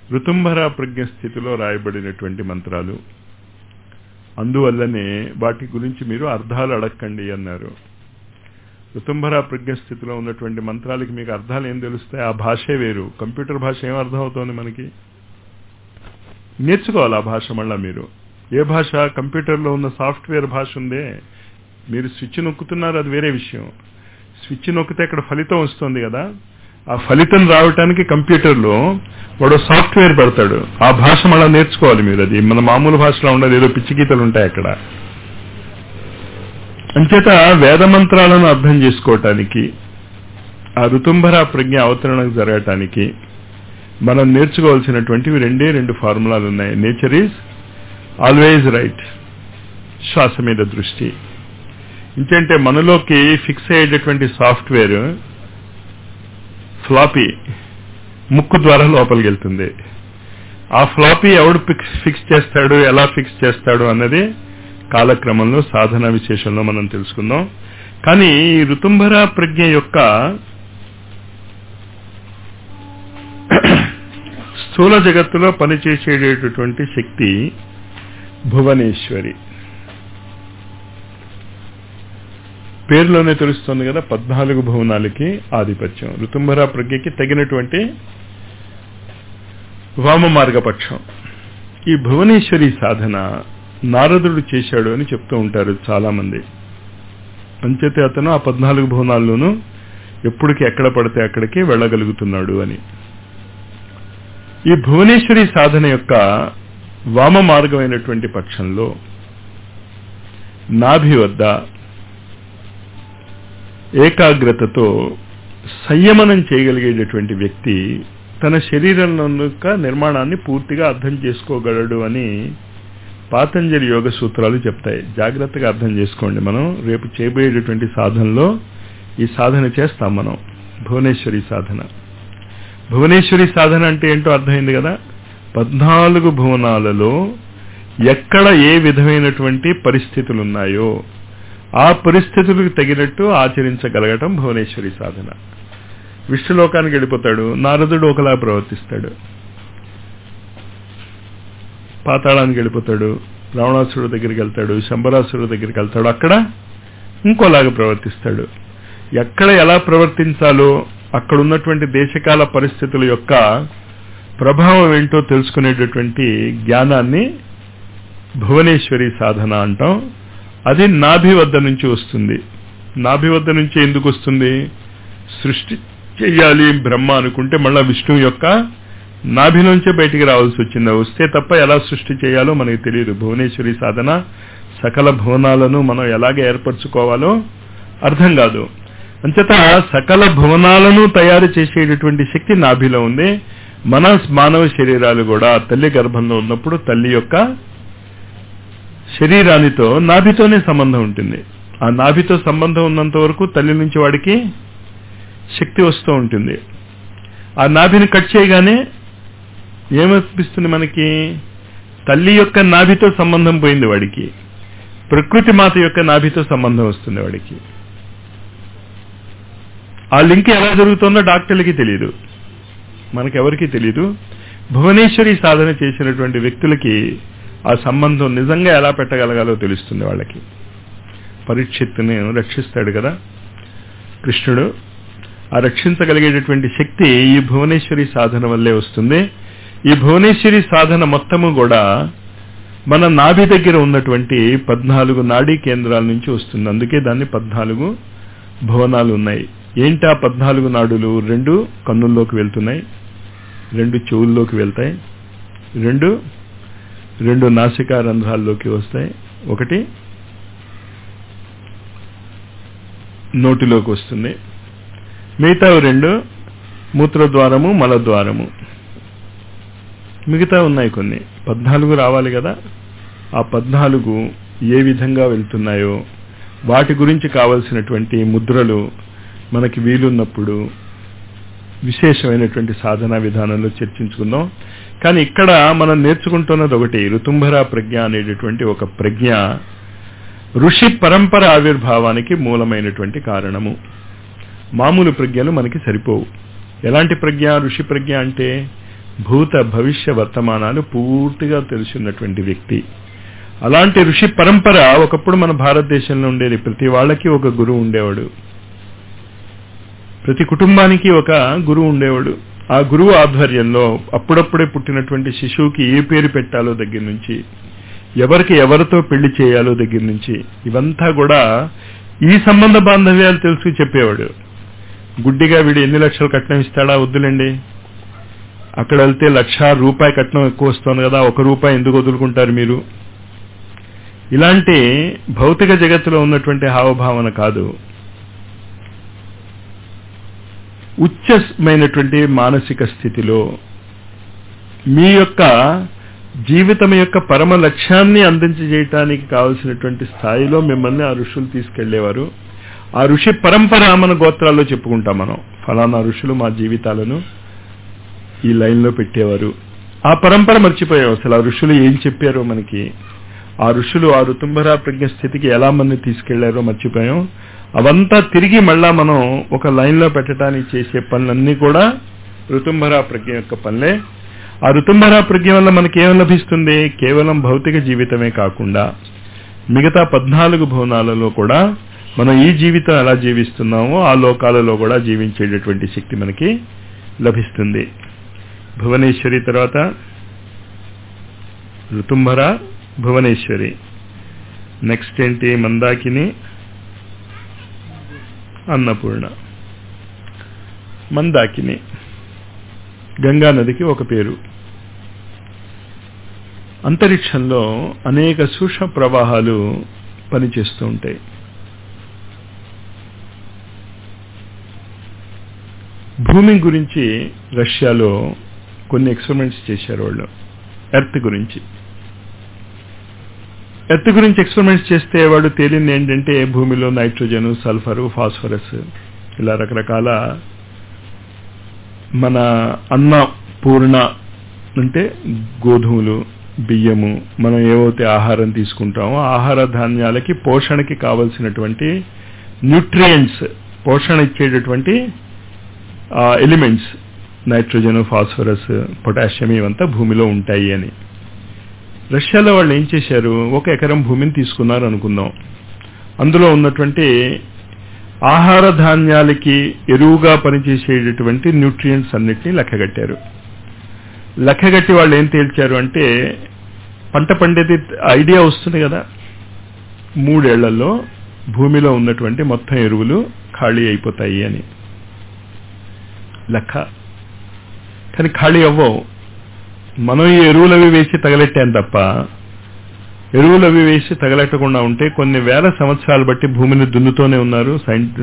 ఋతుంభర ప్రజ్ఞ స్థితిలో రాయబడినటువంటి మంత్రాలు అందువల్లనే వాటి గురించి మీరు అర్థాలు అడక్కండి అన్నారు ఋతుంభర ప్రజ్ఞ స్థితిలో ఉన్నటువంటి మంత్రాలకి మీకు అర్థాలు ఏం తెలుస్తాయి ఆ భాషే వేరు కంప్యూటర్ భాష ఏం అర్థం అవుతోంది మనకి నేర్చుకోవాలి ఆ భాష మళ్ళా మీరు ఏ భాష కంప్యూటర్లో ఉన్న సాఫ్ట్వేర్ భాష ఉందే మీరు స్విచ్ నొక్కుతున్నారు అది వేరే విషయం స్విచ్ నొక్కితే అక్కడ ఫలితం వస్తుంది కదా ఆ ఫలితం రావటానికి కంప్యూటర్లో వాడు సాఫ్ట్వేర్ పెడతాడు ఆ భాష మళ్ళీ నేర్చుకోవాలి మీరు అది మన మామూలు భాషలో ఉండదు ఏదో పిచ్చి గీతలు ఉంటాయి అక్కడ అంచేత వేద మంత్రాలను అర్థం చేసుకోవటానికి ఆ ఋతుంభర ప్రజ్ఞ అవతరణకు జరగటానికి మనం నేర్చుకోవాల్సినటువంటివి రెండే రెండు ఫార్ములాలు ఉన్నాయి నేచర్ ఈజ్ ఆల్వేజ్ రైట్ శ్వాస మీద దృష్టి ఇంకంటే మనలోకి ఫిక్స్ అయ్యేటటువంటి సాఫ్ట్వేర్ ఫ్లాపీ ముక్కు ద్వారా లోపలికి వెళ్తుంది ఆ ఫ్లాపీ ఎవడు ఫిక్స్ చేస్తాడు ఎలా ఫిక్స్ చేస్తాడు అన్నది కాలక్రమంలో సాధన విశేషంలో మనం తెలుసుకుందాం కానీ ఈ ఋతుంభర ప్రజ్ఞ యొక్క స్థూల జగత్తులో పనిచేసేటటువంటి శక్తి భువనేశ్వరి పేరులోనే తెలుస్తుంది కదా పద్నాలుగు భువనాలకి ఆధిపత్యం ఋతుంభర ప్రజ్ఞకి తగినటువంటి వామ మార్గపక్షం ఈ భువనేశ్వరి సాధన నారదుడు చేశాడు అని చెప్తూ ఉంటారు చాలా మంది అంచేతే అతను ఆ పద్నాలుగు భువనాల్లోనూ ఎప్పటికి ఎక్కడ పడితే అక్కడికి వెళ్ళగలుగుతున్నాడు అని ఈ భువనేశ్వరి సాధన యొక్క వామ మార్గమైనటువంటి పక్షంలో నాభి వద్ద ఏకాగ్రతతో సంయమనం చేయగలిగేటటువంటి వ్యక్తి తన శరీరంలో యొక్క నిర్మాణాన్ని పూర్తిగా అర్థం చేసుకోగలడు అని పాతంజలి యోగ సూత్రాలు చెప్తాయి జాగ్రత్తగా అర్థం చేసుకోండి మనం రేపు చేయబోయేటటువంటి సాధనలో ఈ సాధన చేస్తాం మనం భువనేశ్వరి సాధన భువనేశ్వరి సాధన అంటే ఏంటో అర్థమైంది కదా పద్నాలుగు భువనాలలో ఎక్కడ ఏ విధమైనటువంటి పరిస్థితులు ఉన్నాయో ఆ పరిస్థితులకు తగినట్టు ఆచరించగలగటం భువనేశ్వరి సాధన విష్ణులోకానికి వెళ్ళిపోతాడు నారదుడు ఒకలా ప్రవర్తిస్తాడు పాతాళానికి వెళ్ళిపోతాడు రావణాసురుడు దగ్గరికి వెళ్తాడు శంబరాసురుడు దగ్గరికి వెళ్తాడు అక్కడ ఇంకోలాగా ప్రవర్తిస్తాడు ఎక్కడ ఎలా ప్రవర్తించాలో అక్కడ ఉన్నటువంటి దేశకాల పరిస్థితుల యొక్క ప్రభావం ఏంటో తెలుసుకునేటటువంటి జ్ఞానాన్ని భువనేశ్వరి సాధన అంటాం అది నాభి వద్ద నుంచి వస్తుంది నాభి వద్ద నుంచి ఎందుకు వస్తుంది సృష్టి చెయ్యాలి బ్రహ్మ అనుకుంటే మళ్ళా విష్ణువు యొక్క నాభి నుంచే బయటికి రావాల్సి వచ్చింది వస్తే తప్ప ఎలా సృష్టి చేయాలో మనకి తెలియదు భువనేశ్వరి సాధన సకల భువనాలను మనం ఎలాగ ఏర్పరచుకోవాలో అర్థం కాదు అంచేత సకల భువనాలను తయారు చేసేటటువంటి శక్తి నాభిలో ఉంది మన మానవ శరీరాలు కూడా తల్లి గర్భంలో ఉన్నప్పుడు తల్లి యొక్క శరీరానితో నాభితోనే సంబంధం ఉంటుంది ఆ నాభితో సంబంధం ఉన్నంత వరకు తల్లి నుంచి వాడికి శక్తి వస్తూ ఉంటుంది ఆ నాభిని కట్ చేయగానే ఏమనిపిస్తుంది మనకి తల్లి యొక్క నాభితో సంబంధం పోయింది వాడికి ప్రకృతి మాత యొక్క నాభితో సంబంధం వస్తుంది వాడికి ఆ లింక్ ఎలా జరుగుతుందో డాక్టర్లకి తెలియదు మనకెవరికి తెలియదు భువనేశ్వరి సాధన చేసినటువంటి వ్యక్తులకి ఆ సంబంధం నిజంగా ఎలా పెట్టగలగాలో తెలుస్తుంది వాళ్ళకి పరీక్షిత్తుని రక్షిస్తాడు కదా కృష్ణుడు ఆ రక్షించగలిగేటటువంటి శక్తి ఈ భువనేశ్వరి సాధన వల్లే వస్తుంది ఈ భువనేశ్వరి సాధన మొత్తము కూడా మన నాభి దగ్గర ఉన్నటువంటి పద్నాలుగు నాడీ కేంద్రాల నుంచి వస్తుంది అందుకే దాన్ని పద్నాలుగు భువనాలు ఉన్నాయి ఏంటి ఆ పద్నాలుగు నాడులు రెండు కన్నుల్లోకి వెళ్తున్నాయి రెండు చెవుల్లోకి వెళ్తాయి రెండు రెండు నాసికా రంధ్రాల్లోకి వస్తాయి ఒకటి నోటిలోకి వస్తుంది మిగతా రెండు మూత్రద్వారము మలద్వారము మిగతా ఉన్నాయి కొన్ని పద్నాలుగు రావాలి కదా ఆ పద్నాలుగు ఏ విధంగా వెళ్తున్నాయో వాటి గురించి కావలసినటువంటి ముద్రలు మనకి వీలున్నప్పుడు విశేషమైనటువంటి సాధనా విధానంలో చర్చించుకుందాం కానీ ఇక్కడ మనం నేర్చుకుంటున్నది ఒకటి ఋతుంభర ప్రజ్ఞ అనేటటువంటి ఒక ప్రజ్ఞ ఋషి పరంపర ఆవిర్భావానికి మూలమైనటువంటి కారణము మామూలు ప్రజ్ఞలు మనకి సరిపోవు ఎలాంటి ప్రజ్ఞ ఋషి ప్రజ్ఞ అంటే భూత భవిష్య వర్తమానాలు పూర్తిగా తెలుసున్నటువంటి వ్యక్తి అలాంటి ఋషి పరంపర ఒకప్పుడు మన భారతదేశంలో ఉండేది ప్రతి వాళ్ళకి ఒక గురువు ఉండేవాడు ప్రతి కుటుంబానికి ఒక గురువు ఉండేవాడు ఆ గురువు ఆధ్వర్యంలో అప్పుడప్పుడే పుట్టినటువంటి శిశువుకి ఏ పేరు పెట్టాలో దగ్గర నుంచి ఎవరికి ఎవరితో పెళ్లి చేయాలో దగ్గర నుంచి ఇవంతా కూడా ఈ సంబంధ బాంధవ్యాలు తెలుసు చెప్పేవాడు గుడ్డిగా వీడు ఎన్ని లక్షలు కట్నం ఇస్తాడా వద్దులేండి అక్కడ వెళ్తే లక్ష రూపాయి కట్నం ఎక్కువ వస్తుంది కదా ఒక రూపాయి ఎందుకు వదులుకుంటారు మీరు ఇలాంటి భౌతిక జగత్తులో ఉన్నటువంటి హావభావన కాదు ఉచ్చమైనటువంటి మానసిక స్థితిలో మీ యొక్క జీవితం యొక్క పరమ లక్ష్యాన్ని అందించజేయటానికి కావలసినటువంటి స్థాయిలో మిమ్మల్ని ఆ ఋషులు తీసుకెళ్లేవారు ఆ ఋషి పరంపర మన గోత్రాల్లో చెప్పుకుంటాం మనం ఫలానా ఋషులు మా జీవితాలను ఈ లైన్లో పెట్టేవారు ఆ పరంపర మర్చిపోయాం అసలు ఆ ఋషులు ఏం చెప్పారో మనకి ఆ ఋషులు ఆ ఋతుంభరా ప్రజ్ఞ స్థితికి ఎలా మనని తీసుకెళ్లారో మర్చిపోయాం అవంతా తిరిగి మళ్ళా మనం ఒక లైన్లో పెట్టడానికి చేసే పనులన్నీ కూడా ఋతుంభరా ప్రజ్ఞ యొక్క పనులే ఆ ఋతుంభరా ప్రజ్ఞ వల్ల మనకి ఏం లభిస్తుంది కేవలం భౌతిక జీవితమే కాకుండా మిగతా పద్నాలుగు భవనాలలో కూడా మనం ఈ జీవితం ఎలా జీవిస్తున్నామో ఆ లోకాలలో కూడా జీవించేటటువంటి శక్తి మనకి లభిస్తుంది భువనేశ్వరి తర్వాత ఋతుంభర భువనేశ్వరి నెక్స్ట్ ఏంటి మందాకిని అన్నపూర్ణ మందాకిని గంగా నదికి ఒక పేరు అంతరిక్షంలో అనేక సూక్ష్మ ప్రవాహాలు పనిచేస్తూ ఉంటాయి భూమి గురించి రష్యాలో కొన్ని ఎక్స్పెరిమెంట్స్ చేశారు వాళ్ళు ఎర్త్ గురించి ఎర్త్ గురించి ఎక్స్పెరిమెంట్స్ చేస్తే వాడు తేలింది ఏంటంటే భూమిలో నైట్రోజన్ సల్ఫర్ ఫాస్ఫరస్ ఇలా రకరకాల మన అన్న పూర్ణ అంటే గోధుమలు బియ్యము మనం ఏవైతే ఆహారం తీసుకుంటామో ఆహార ధాన్యాలకి పోషణకి కావలసినటువంటి న్యూట్రియంట్స్ పోషణ ఇచ్చేటటువంటి ఎలిమెంట్స్ నైట్రోజన్ ఫాస్ఫరస్ పొటాషియం ఇవంతా భూమిలో ఉంటాయి అని రష్యాలో వాళ్ళు ఏం చేశారు ఒక ఎకరం భూమిని తీసుకున్నారు అనుకుందాం అందులో ఉన్నటువంటి ఆహార ధాన్యాలకి ఎరువుగా పనిచేసేటటువంటి న్యూట్రియంట్స్ అన్నిటినీ లెక్కగట్టారు లెక్కగట్టి వాళ్ళు ఏం తేల్చారు అంటే పంట పండేది ఐడియా వస్తుంది కదా మూడేళ్లలో భూమిలో ఉన్నటువంటి మొత్తం ఎరువులు ఖాళీ అయిపోతాయి అని లెక్క కానీ ఖాళీ అవ్వవు మనం ఈ ఎరువులవి వేసి తగలెట్టాం తప్ప ఎరువులవి వేసి తగలెట్టకుండా ఉంటే కొన్ని వేల సంవత్సరాలు బట్టి భూమిని దున్నుతూనే ఉన్నారు సైంట్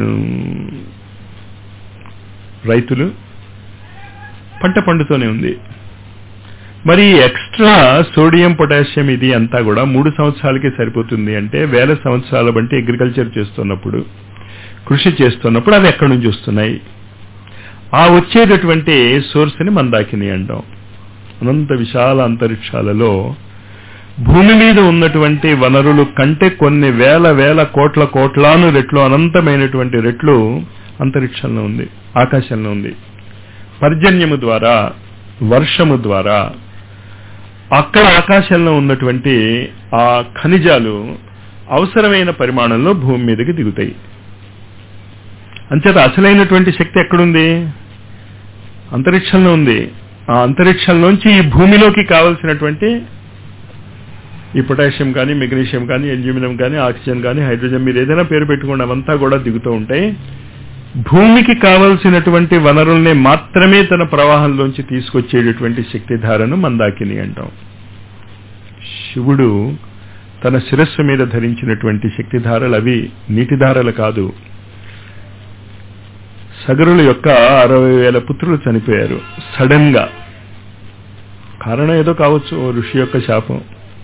రైతులు పంట పండుతూనే ఉంది మరి ఎక్స్ట్రా సోడియం పొటాషియం ఇది అంతా కూడా మూడు సంవత్సరాలకే సరిపోతుంది అంటే వేల సంవత్సరాల బట్టి అగ్రికల్చర్ చేస్తున్నప్పుడు కృషి చేస్తున్నప్పుడు అవి ఎక్కడి నుంచి వస్తున్నాయి ఆ వచ్చేటటువంటి సోర్స్ని మందాకిని అంటాం అనంత విశాల అంతరిక్షాలలో భూమి మీద ఉన్నటువంటి వనరులు కంటే కొన్ని వేల వేల కోట్ల కోట్లాను రెట్లు అనంతమైనటువంటి రెట్లు అంతరిక్షంలో ఉంది ఆకాశంలో ఉంది పర్జన్యము ద్వారా వర్షము ద్వారా అక్కడ ఆకాశంలో ఉన్నటువంటి ఆ ఖనిజాలు అవసరమైన పరిమాణంలో భూమి మీదకి దిగుతాయి అంచేత అసలైనటువంటి శక్తి ఎక్కడుంది అంతరిక్షంలో ఉంది ఆ అంతరిక్షంలోంచి ఈ భూమిలోకి కావలసినటువంటి ఈ పొటాషియం కానీ మెగ్నీషియం కానీ ఎల్యూమినియం కానీ ఆక్సిజన్ కానీ హైడ్రోజన్ మీరు ఏదైనా పేరు పెట్టుకోండి అవంతా కూడా దిగుతూ ఉంటాయి భూమికి కావలసినటువంటి వనరుల్ని మాత్రమే తన ప్రవాహంలోంచి తీసుకొచ్చేటటువంటి శక్తిధారను మందాకిని అంటాం శివుడు తన శిరస్సు మీద ధరించినటువంటి శక్తిధారలు అవి నీటిధారలు కాదు సగరుల యొక్క అరవై వేల పుత్రులు చనిపోయారు సడన్ గా కారణం ఏదో కావచ్చు ఓ ఋషి యొక్క శాపం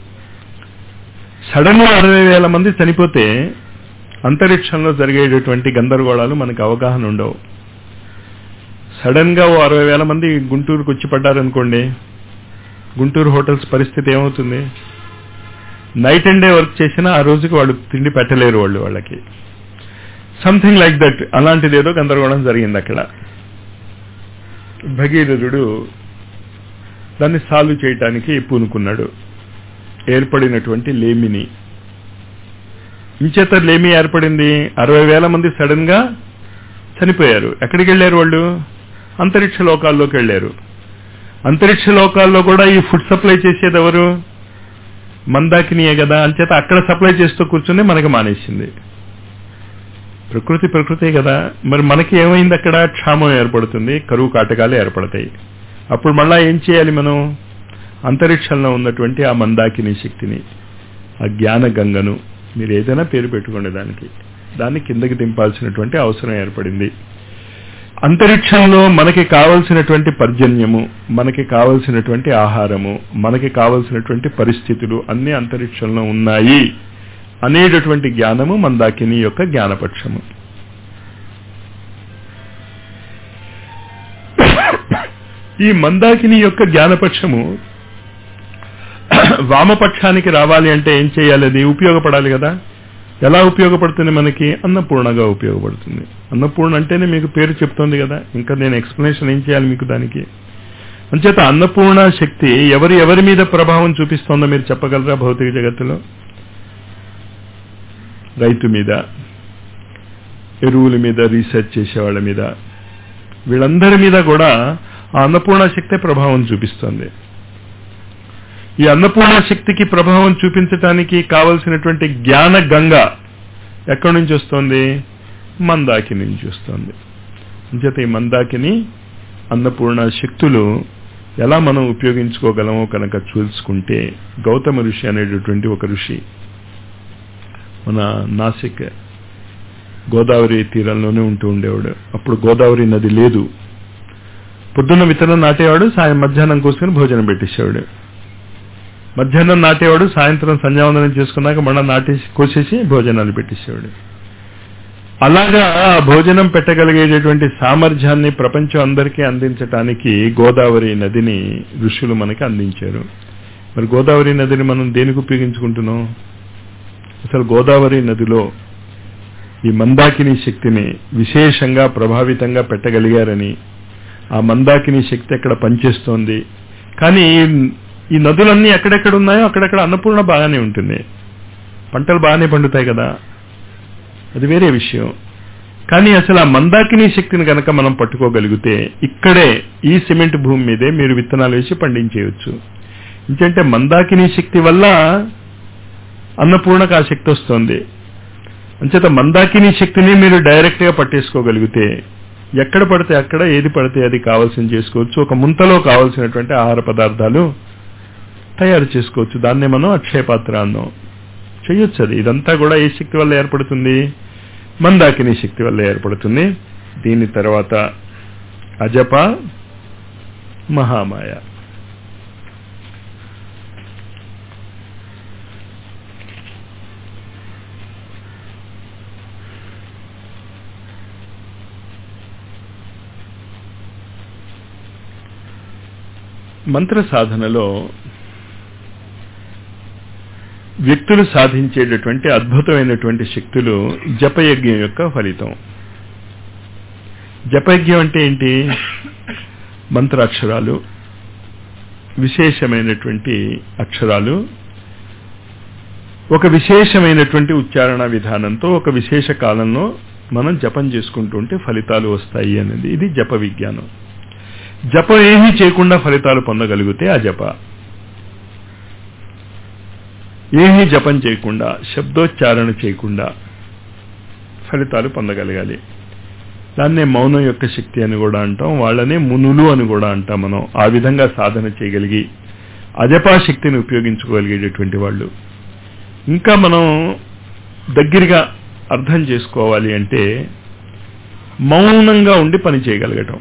సడన్ గా అరవై వేల మంది చనిపోతే అంతరిక్షంలో జరిగేటటువంటి గందరగోళాలు మనకు అవగాహన ఉండవు సడన్ గా ఓ అరవై వేల మంది గుంటూరుకు వచ్చి పడ్డారనుకోండి గుంటూరు హోటల్స్ పరిస్థితి ఏమవుతుంది నైట్ అండ్ డే వర్క్ చేసినా ఆ రోజుకి వాళ్ళు తిండి పెట్టలేరు వాళ్ళు వాళ్ళకి సంథింగ్ లైక్ దట్ అలాంటిది ఏదో గందరగోళం జరిగింది అక్కడ భగీరథుడు దాన్ని సాల్వ్ చేయటానికి పూనుకున్నాడు ఏర్పడినటువంటి లేమిని ఇంచేత లేమి ఏర్పడింది అరవై వేల మంది సడన్ గా చనిపోయారు ఎక్కడికి వెళ్ళారు వాళ్ళు అంతరిక్ష లోకాల్లోకి వెళ్ళారు అంతరిక్ష లోకాల్లో కూడా ఈ ఫుడ్ సప్లై చేసేది ఎవరు మందాకినియే కదా అంచేత అక్కడ సప్లై చేస్తూ కూర్చుని మనకి మానేసింది ప్రకృతి ప్రకృతే కదా మరి మనకి ఏమైంది అక్కడ క్షామం ఏర్పడుతుంది కరువు కాటకాలు ఏర్పడతాయి అప్పుడు మళ్ళా ఏం చేయాలి మనం అంతరిక్షంలో ఉన్నటువంటి ఆ మందాకిని శక్తిని ఆ జ్ఞాన గంగను మీరు ఏదైనా పేరు పెట్టుకోండి దానికి దాన్ని కిందకి దింపాల్సినటువంటి అవసరం ఏర్పడింది అంతరిక్షంలో మనకి కావలసినటువంటి పర్జన్యము మనకి కావలసినటువంటి ఆహారము మనకి కావలసినటువంటి పరిస్థితులు అన్ని అంతరిక్షంలో ఉన్నాయి అనేటటువంటి జ్ఞానము మందాకిని యొక్క జ్ఞానపక్షము ఈ మందాకిని యొక్క జ్ఞానపక్షము వామపక్షానికి రావాలి అంటే ఏం చేయాలి అది ఉపయోగపడాలి కదా ఎలా ఉపయోగపడుతుంది మనకి అన్నపూర్ణగా ఉపయోగపడుతుంది అన్నపూర్ణ అంటేనే మీకు పేరు చెప్తోంది కదా ఇంకా నేను ఎక్స్ప్లెనేషన్ ఏం చేయాలి మీకు దానికి అంచేత అన్నపూర్ణ శక్తి ఎవరి ఎవరి మీద ప్రభావం చూపిస్తోందో మీరు చెప్పగలరా భౌతిక జగత్తులో రైతు మీద ఎరువుల మీద రీసెర్చ్ చేసేవాళ్ళ మీద వీళ్ళందరి మీద కూడా ఆ అన్నపూర్ణ శక్తే ప్రభావం చూపిస్తోంది ఈ అన్నపూర్ణ శక్తికి ప్రభావం చూపించటానికి కావలసినటువంటి జ్ఞాన గంగ ఎక్కడి నుంచి వస్తుంది మందాకి నుంచి వస్తుంది అంచేత ఈ మందాకిని అన్నపూర్ణ శక్తులు ఎలా మనం ఉపయోగించుకోగలమో కనుక చూసుకుంటే గౌతమ ఋషి అనేటటువంటి ఒక ఋషి మన నాసిక్ గోదావరి తీరంలోనే ఉంటూ ఉండేవాడు అప్పుడు గోదావరి నది లేదు పొద్దున్న విత్తనం నాటేవాడు సాయం మధ్యాహ్నం కూర్చుని భోజనం పెట్టేసేవాడు మధ్యాహ్నం నాటేవాడు సాయంత్రం సంధ్యావందనం చేసుకున్నాక మళ్ళీ నాటేసి కోసేసి భోజనాలు పెట్టేసేవాడు అలాగా భోజనం పెట్టగలిగేటటువంటి సామర్థ్యాన్ని ప్రపంచం అందరికీ అందించటానికి గోదావరి నదిని ఋషులు మనకి అందించారు మరి గోదావరి నదిని మనం దేనికి ఉపయోగించుకుంటున్నాం అసలు గోదావరి నదిలో ఈ మందాకిని శక్తిని విశేషంగా ప్రభావితంగా పెట్టగలిగారని ఆ మందాకిని శక్తి అక్కడ పనిచేస్తోంది కానీ ఈ నదులన్నీ ఎక్కడెక్కడ ఉన్నాయో అక్కడక్కడ అన్నపూర్ణ బాగానే ఉంటుంది పంటలు బాగానే పండుతాయి కదా అది వేరే విషయం కానీ అసలు ఆ మందాకిని శక్తిని కనుక మనం పట్టుకోగలిగితే ఇక్కడే ఈ సిమెంట్ భూమి మీదే మీరు విత్తనాలు వేసి పండించేయచ్చు ఎందుకంటే మందాకిని శక్తి వల్ల అన్నపూర్ణకు ఆ శక్తి వస్తుంది అంచేత మందాకిని శక్తిని మీరు డైరెక్ట్ గా పట్టేసుకోగలిగితే ఎక్కడ పడితే అక్కడ ఏది పడితే అది కావాల్సింది చేసుకోవచ్చు ఒక ముంతలో కావాల్సినటువంటి ఆహార పదార్థాలు తయారు చేసుకోవచ్చు దాన్నే మనం అక్షయ పాత్ర అన్నాం చేయొచ్చు అది ఇదంతా కూడా ఏ శక్తి వల్ల ఏర్పడుతుంది మందాకిని శక్తి వల్ల ఏర్పడుతుంది దీని తర్వాత అజప మహామాయ మంత్ర సాధనలో వ్యక్తులు సాధించేటటువంటి అద్భుతమైనటువంటి శక్తులు జపయజ్ఞం యొక్క ఫలితం జపయజ్ఞం అంటే ఏంటి మంత్రాక్షరాలు విశేషమైనటువంటి అక్షరాలు ఒక విశేషమైనటువంటి ఉచ్చారణ విధానంతో ఒక విశేష కాలంలో మనం జపం చేసుకుంటూ ఉంటే ఫలితాలు వస్తాయి అనేది ఇది జప విజ్ఞానం జపం ఏమీ చేయకుండా ఫలితాలు పొందగలిగితే ఆ జప ఏమీ జపం చేయకుండా శబ్దోచ్చారణ చేయకుండా ఫలితాలు పొందగలగాలి దాన్నే మౌనం యొక్క శక్తి అని కూడా అంటాం వాళ్ళనే మునులు అని కూడా అంటాం మనం ఆ విధంగా సాధన చేయగలిగి అజపా శక్తిని ఉపయోగించుకోగలిగేటటువంటి వాళ్ళు ఇంకా మనం దగ్గరగా అర్థం చేసుకోవాలి అంటే మౌనంగా ఉండి పని చేయగలగటం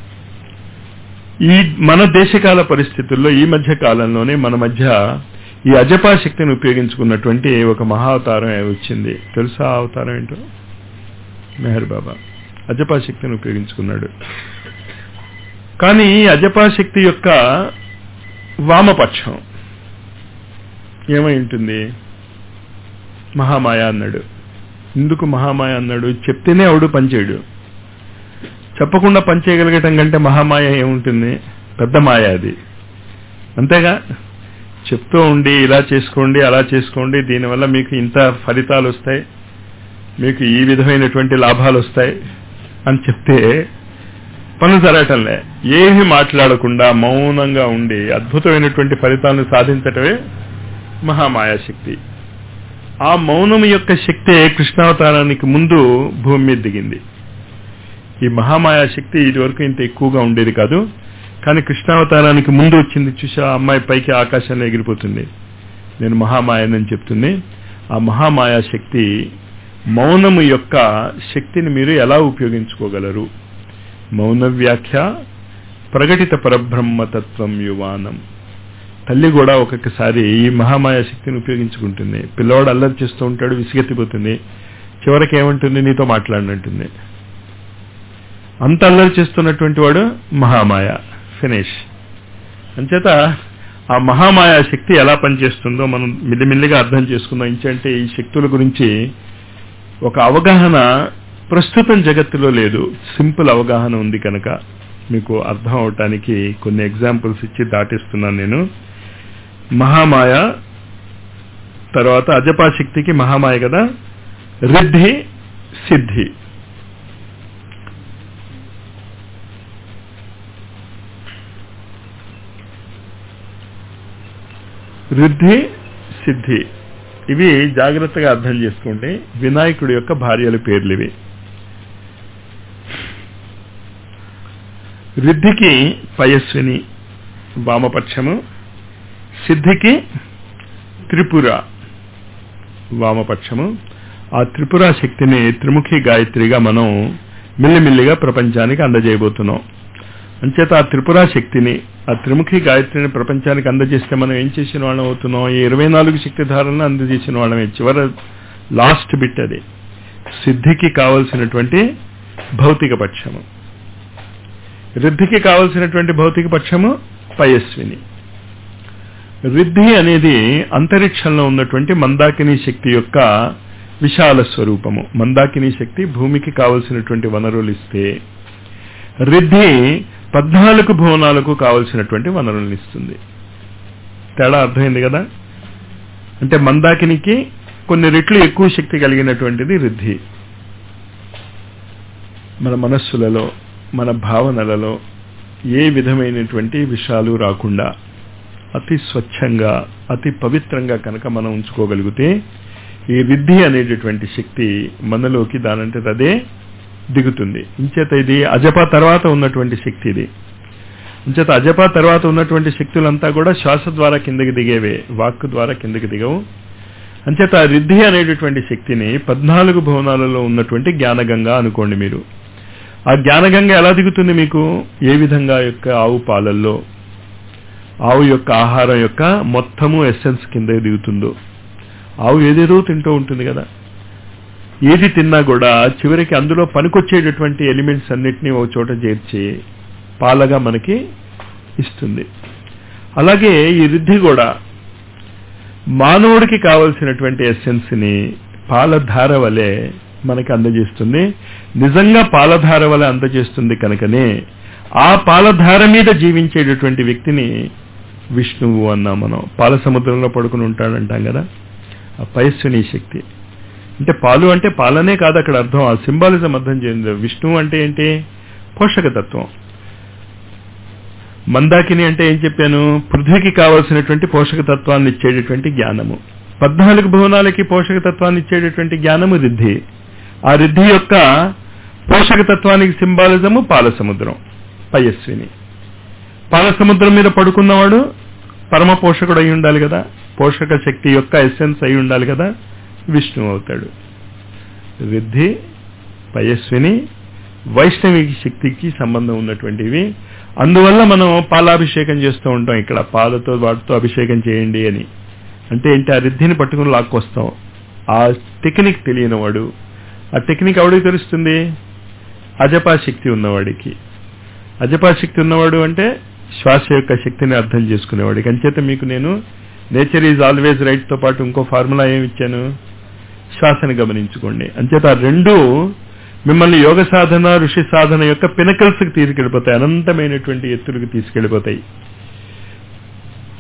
ఈ మన దేశకాల పరిస్థితుల్లో ఈ మధ్య కాలంలోనే మన మధ్య ఈ అజపా శక్తిని ఉపయోగించుకున్నటువంటి ఒక మహావతారం వచ్చింది తెలుసా ఆ అవతారం ఏంటో మెహర్ బాబా అజపా శక్తిని ఉపయోగించుకున్నాడు కానీ ఈ అజపా శక్తి యొక్క వామపక్షం ఏమై ఉంటుంది మహామాయ అన్నాడు ఎందుకు మహామాయ అన్నాడు చెప్తేనే ఆవిడు పనిచేయడు చెప్పకుండా పనిచేయగలగటం కంటే మహామాయ ఏముంటుంది పెద్ద మాయ అది అంతేగా చెప్తూ ఉండి ఇలా చేసుకోండి అలా చేసుకోండి దీనివల్ల మీకు ఇంత ఫలితాలు వస్తాయి మీకు ఈ విధమైనటువంటి లాభాలు వస్తాయి అని చెప్తే పనులు జరగటంలే ఏమి మాట్లాడకుండా మౌనంగా ఉండి అద్భుతమైనటువంటి ఫలితాలను సాధించటమే మహామాయాశక్తి ఆ మౌనం యొక్క శక్తే కృష్ణావతారానికి ముందు భూమి మీద దిగింది ఈ మహామాయాశక్తి ఇది వరకు ఇంత ఎక్కువగా ఉండేది కాదు కానీ కృష్ణావతారానికి ముందు వచ్చింది చూసా ఆ అమ్మాయి పైకి ఆకాశంలో ఎగిరిపోతుంది నేను మహామాయనని చెప్తుంది ఆ మహామాయా శక్తి మౌనము యొక్క శక్తిని మీరు ఎలా ఉపయోగించుకోగలరు మౌన వ్యాఖ్య ప్రకటిత పరబ్రహ్మతత్వం యువానం తల్లి కూడా ఒక్కొక్కసారి ఈ మహామాయా శక్తిని ఉపయోగించుకుంటుంది పిల్లవాడు అల్లరి చేస్తూ ఉంటాడు విసిగెత్తిపోతుంది చివరికి ఏమంటుంది నీతో మాట్లాడినట్టుంది అంత అల్లరి చేస్తున్నటువంటి వాడు మహామాయ ఫినిష్ అంచేత ఆ మహామాయా శక్తి ఎలా పనిచేస్తుందో మనం మిల్లిమిల్లిగా అర్థం చేసుకుందాం ఇంచంటే ఈ శక్తుల గురించి ఒక అవగాహన ప్రస్తుతం జగత్తులో లేదు సింపుల్ అవగాహన ఉంది కనుక మీకు అర్థం అవటానికి కొన్ని ఎగ్జాంపుల్స్ ఇచ్చి దాటిస్తున్నాను నేను మహామాయ తర్వాత అజపాశక్తికి మహామాయ కదా రిద్ధి సిద్ధి రిద్ధి సిద్ధి ఇవి జాగ్రత్తగా అర్థం చేసుకోండి వినాయకుడి యొక్క భార్యల పేర్లు ఇవి రిద్ధికి పయస్విని వామపక్షము సిద్ధికి త్రిపుర వామపక్షము ఆ త్రిపుర శక్తిని త్రిముఖి గాయత్రిగా మనం మిల్లిమిల్లిగా ప్రపంచానికి అందజేయబోతున్నాం అంచేత ఆ త్రిపుర శక్తిని ఆ త్రిముఖి గాయత్రిని ప్రపంచానికి అందజేస్తే మనం ఏం చేసిన వాళ్ళం అవుతున్నాం ఈ ఇరవై నాలుగు శక్తి ధారలను అందజేసిన వాళ్ళమే చివర లాస్ట్ బిట్ అది సిద్ధికి కావలసినటువంటి భౌతిక పక్షము రిద్ధికి కావలసినటువంటి భౌతిక పక్షము పయస్విని రిద్ధి అనేది అంతరిక్షంలో ఉన్నటువంటి మందాకిని శక్తి యొక్క విశాల స్వరూపము మందాకిని శక్తి భూమికి కావలసినటువంటి వనరులు ఇస్తే రిద్ధి పద్నాలుగు భువనాలకు కావలసినటువంటి వనరులను ఇస్తుంది తేడా అర్థమైంది కదా అంటే మందాకినికి కొన్ని రెట్లు ఎక్కువ శక్తి కలిగినటువంటిది రిద్ధి మన మనస్సులలో మన భావనలలో ఏ విధమైనటువంటి విషయాలు రాకుండా అతి స్వచ్ఛంగా అతి పవిత్రంగా కనుక మనం ఉంచుకోగలిగితే ఈ రిద్ధి అనేటటువంటి శక్తి మనలోకి దానంటే అదే దిగుతుంది ఇంచేత ఇది అజప తర్వాత ఉన్నటువంటి శక్తి ఇది ఇంచేత అజప తర్వాత ఉన్నటువంటి శక్తులంతా కూడా శ్వాస ద్వారా కిందకి దిగేవే వాక్ ద్వారా కిందకి దిగవు అంచేత రిద్ధి అనేటటువంటి శక్తిని పద్నాలుగు భవనాలలో ఉన్నటువంటి జ్ఞానగంగా అనుకోండి మీరు ఆ జ్ఞానగంగ ఎలా దిగుతుంది మీకు ఏ విధంగా యొక్క ఆవు పాలల్లో ఆవు యొక్క ఆహారం యొక్క మొత్తము ఎస్సెన్స్ కింద దిగుతుందో ఆవు ఏదేదో తింటూ ఉంటుంది కదా ఏది తిన్నా కూడా చివరికి అందులో పనికొచ్చేటటువంటి ఎలిమెంట్స్ అన్నిటినీ ఒక చోట చేర్చి పాలగా మనకి ఇస్తుంది అలాగే ఈ రిద్ధి కూడా మానవుడికి కావలసినటువంటి ఎస్సెన్స్ ని పాలధార వలె మనకి అందజేస్తుంది నిజంగా పాలధార వలె అందజేస్తుంది కనుకనే ఆ పాలధార మీద జీవించేటటువంటి వ్యక్తిని విష్ణువు అన్నాం మనం పాల సముద్రంలో పడుకుని ఉంటాడంటాం కదా ఆ పయస్విని శక్తి అంటే పాలు అంటే పాలనే కాదు అక్కడ అర్థం ఆ సింబాలిజం అర్థం చేయండి విష్ణువు అంటే ఏంటి పోషకతత్వం మందాకిని అంటే ఏం చెప్పాను పృథ్వీకి కావలసినటువంటి పోషకతత్వాన్ని ఇచ్చేటటువంటి జ్ఞానము పద్నాలుగు భువనాలకి పోషకతత్వాన్ని ఇచ్చేటటువంటి జ్ఞానము రిద్ధి ఆ రిద్ధి యొక్క పోషకతత్వానికి సింబాలిజము పాల సముద్రం పయస్విని పాల సముద్రం మీద పడుకున్నవాడు పరమ పోషకుడు అయి ఉండాలి కదా పోషక శక్తి యొక్క ఎసెన్స్ అయి ఉండాలి కదా విష్ణువు అవుతాడు రిద్ధి పయస్విని వైష్ణవి శక్తికి సంబంధం ఉన్నటువంటివి అందువల్ల మనం పాలాభిషేకం చేస్తూ ఉంటాం ఇక్కడ పాలతో వాటితో అభిషేకం చేయండి అని అంటే ఏంటి ఆ రిద్ధిని పట్టుకుని లాక్కొస్తాం ఆ టెక్నిక్ తెలియని వాడు ఆ టెక్నిక్ ఎవడికి తెలుస్తుంది అజపా శక్తి ఉన్నవాడికి అజపా శక్తి ఉన్నవాడు అంటే శ్వాస యొక్క శక్తిని అర్థం చేసుకునేవాడికి అంచేత మీకు నేను నేచర్ ఈజ్ ఆల్వేజ్ రైట్ తో పాటు ఇంకో ఫార్ములా ఏమి ఇచ్చాను శ్వాసని గమనించుకోండి అంచేత ఆ రెండు మిమ్మల్ని యోగ సాధన ఋషి సాధన యొక్క పినకల్స్ కి తీసుకెళ్లిపోతాయి అనంతమైనటువంటి ఎత్తులకు తీసుకెళ్లిపోతాయి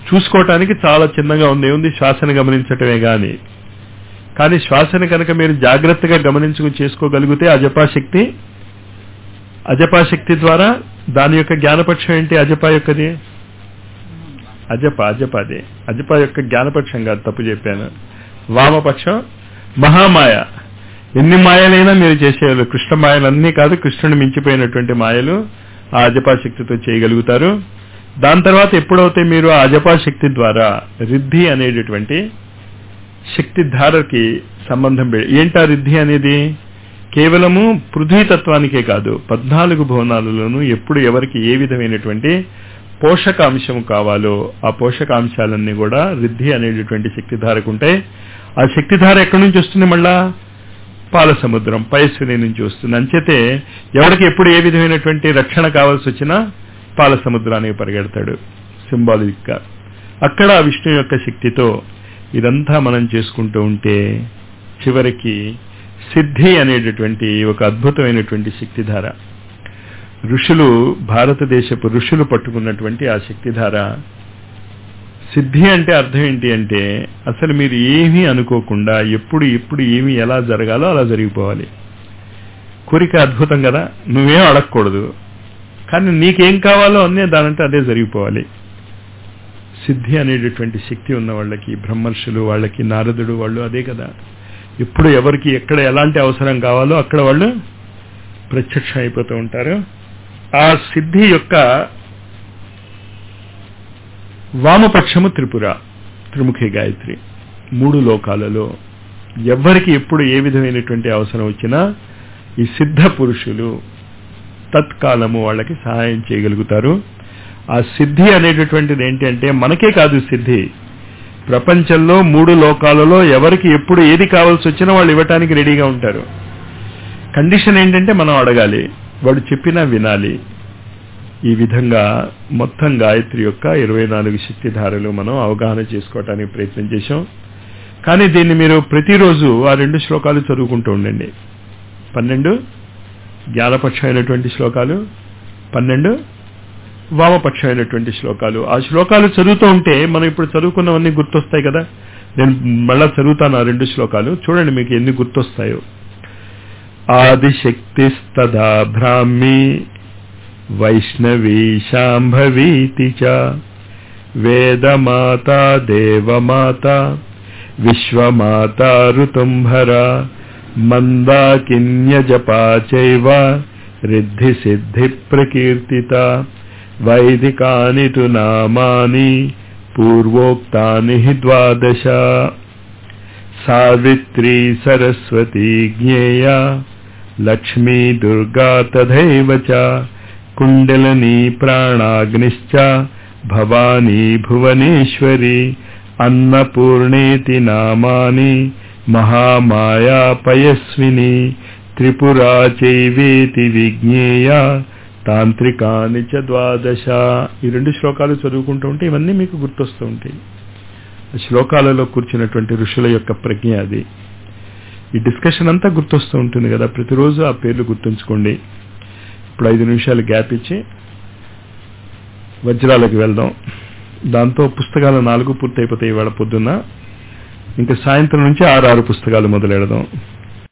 చూసుకోవటానికి చాలా చిన్నగా ఉంది ఏముంది శ్వాసను గమనించటమే గాని కానీ శ్వాసను కనుక మీరు జాగ్రత్తగా గమనించుకుని చేసుకోగలిగితే అజపాశక్తి అజపాశక్తి ద్వారా దాని యొక్క జ్ఞానపక్షం ఏంటి అజప యొక్కది అజప అజప అదే అజప యొక్క జ్ఞానపక్షం కాదు తప్పు చెప్పాను వామపక్షం మహామాయ ఎన్ని మాయలైనా మీరు చేసేవాళ్ళు కృష్ణ మాయలన్నీ కాదు కృష్ణుని మించిపోయినటువంటి మాయలు ఆ అజపాశక్తితో చేయగలుగుతారు దాని తర్వాత ఎప్పుడైతే మీరు ఆ అజపాశక్తి ద్వారా రిద్ధి అనేటటువంటి శక్తి ధారకి సంబంధం పె- ఏంటా రిద్ధి అనేది కేవలము పృథ్వీతత్వానికే కాదు పద్నాలుగు భవనాలలోనూ ఎప్పుడు ఎవరికి ఏ విధమైనటువంటి పోషకాంశం కావాలో ఆ పోషకాంశాలన్నీ కూడా రిద్ధి అనేటటువంటి శక్తిధారకు ఉంటాయి ఆ శక్తిధార ఎక్కడి నుంచి వస్తుంది మళ్ళా పాల సముద్రం పయస్విని నుంచి వస్తుంది అంచేతే ఎవరికి ఎప్పుడు ఏ విధమైనటువంటి రక్షణ కావాల్సి వచ్చినా పాల సముద్రానికి పరిగెడతాడు సింబాలిక్ గా అక్కడ ఆ విష్ణు యొక్క శక్తితో ఇదంతా మనం చేసుకుంటూ ఉంటే చివరికి సిద్ధి అనేటటువంటి ఒక అద్భుతమైనటువంటి శక్తిధార ఋషులు భారతదేశపు ఋషులు పట్టుకున్నటువంటి ఆ శక్తిధార సిద్ధి అంటే అర్థం ఏంటి అంటే అసలు మీరు ఏమీ అనుకోకుండా ఎప్పుడు ఎప్పుడు ఏమి ఎలా జరగాలో అలా జరిగిపోవాలి కోరిక అద్భుతం కదా నువ్వేం అడగకూడదు కానీ నీకేం కావాలో అన్నీ దానంటే అదే జరిగిపోవాలి సిద్ధి అనేటటువంటి శక్తి ఉన్న వాళ్ళకి బ్రహ్మర్షులు వాళ్ళకి నారదుడు వాళ్ళు అదే కదా ఎప్పుడు ఎవరికి ఎక్కడ ఎలాంటి అవసరం కావాలో అక్కడ వాళ్ళు ప్రత్యక్షం అయిపోతూ ఉంటారు ఆ సిద్ధి యొక్క వామపక్షము త్రిపుర త్రిముఖి గాయత్రి మూడు లోకాలలో ఎవరికి ఎప్పుడు ఏ విధమైనటువంటి అవసరం వచ్చినా ఈ సిద్ధ పురుషులు తత్కాలము వాళ్ళకి సహాయం చేయగలుగుతారు ఆ సిద్ధి అనేటటువంటిది ఏంటి అంటే మనకే కాదు సిద్ధి ప్రపంచంలో మూడు లోకాలలో ఎవరికి ఎప్పుడు ఏది కావాల్సి వచ్చినా వాళ్ళు ఇవ్వటానికి రెడీగా ఉంటారు కండిషన్ ఏంటంటే మనం అడగాలి వాడు చెప్పినా వినాలి ఈ విధంగా మొత్తం గాయత్రి యొక్క ఇరవై నాలుగు శక్తిధారలు మనం అవగాహన చేసుకోవటానికి ప్రయత్నం చేశాం కానీ దీన్ని మీరు ప్రతిరోజు ఆ రెండు శ్లోకాలు చదువుకుంటూ ఉండండి పన్నెండు జ్ఞానపక్షమైనటువంటి శ్లోకాలు పన్నెండు వామపక్షమైనటువంటి శ్లోకాలు ఆ శ్లోకాలు చదువుతూ ఉంటే మనం ఇప్పుడు చదువుకున్నవన్నీ గుర్తొస్తాయి కదా నేను మళ్ళా చదువుతాను ఆ రెండు శ్లోకాలు చూడండి మీకు ఎన్ని గుర్తొస్తాయో ఆదిశక్తిస్తదా బ్రాహ్మీ వైష్ణవీ శాంభవీతి చ వేదమాత దేవమాత విశ్వమాత ఋతుంభర మందాకిన్యజపా చైవ రిద్ధి సిద్ధి ప్రకీర్తిత వైదికాని తు నామాని పూర్వోక్తాని హి ద్వాదశ సావిత్రీ సరస్వతీ జ్ఞేయ లక్ష్మీ దుర్గా తథైవ చ కుండలినీ ప్రాణాగ్నిశ్చ భవానీ భువనేశ్వరి అన్నపూర్ణేతి నామాని మహామాయా పయస్విని త్రిపురా చైవేతి విజ్ఞేయ తాంత్రికాని చ ద్వాదశ ఈ రెండు శ్లోకాలు చదువుకుంటూ ఉంటే ఇవన్నీ మీకు గుర్తొస్తూ ఉంటాయి ఆ శ్లోకాలలో కూర్చున్నటువంటి ఋషుల యొక్క ప్రజ్ఞ అది ఈ డిస్కషన్ అంతా గుర్తొస్తూ ఉంటుంది కదా ప్రతిరోజు ఆ పేర్లు గుర్తుంచుకోండి ఇప్పుడు ఐదు నిమిషాలు గ్యాప్ ఇచ్చి వజ్రాలకు వెళ్దాం దాంతో పుస్తకాలు నాలుగు పూర్తయిపోతాయి ఇవాళ పొద్దున్న ఇంకా సాయంత్రం నుంచి ఆరు ఆరు పుస్తకాలు మొదలెడదాం